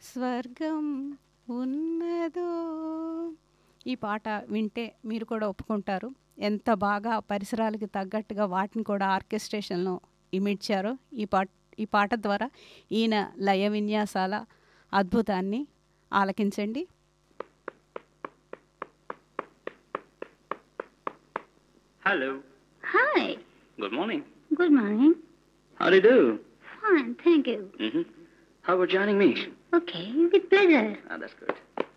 స్వర్గం ఉన్నదో ఈ పాట వింటే మీరు కూడా ఒప్పుకుంటారు ఎంత బాగా పరిసరాలకి తగ్గట్టుగా వాటిని కూడా ఆర్కెస్ట్రేషన్లో ఇమిడ్చారో ఈ పాట ఈ పాట ద్వారా ఈయన లయ విన్యాసాల అద్భుతాన్ని ఆలకించండి Hello. Hi. Good morning. Good morning. How do you do? Fine, thank you. Mm-hmm. How about joining me? Okay, with pleasure. Ah, that's good.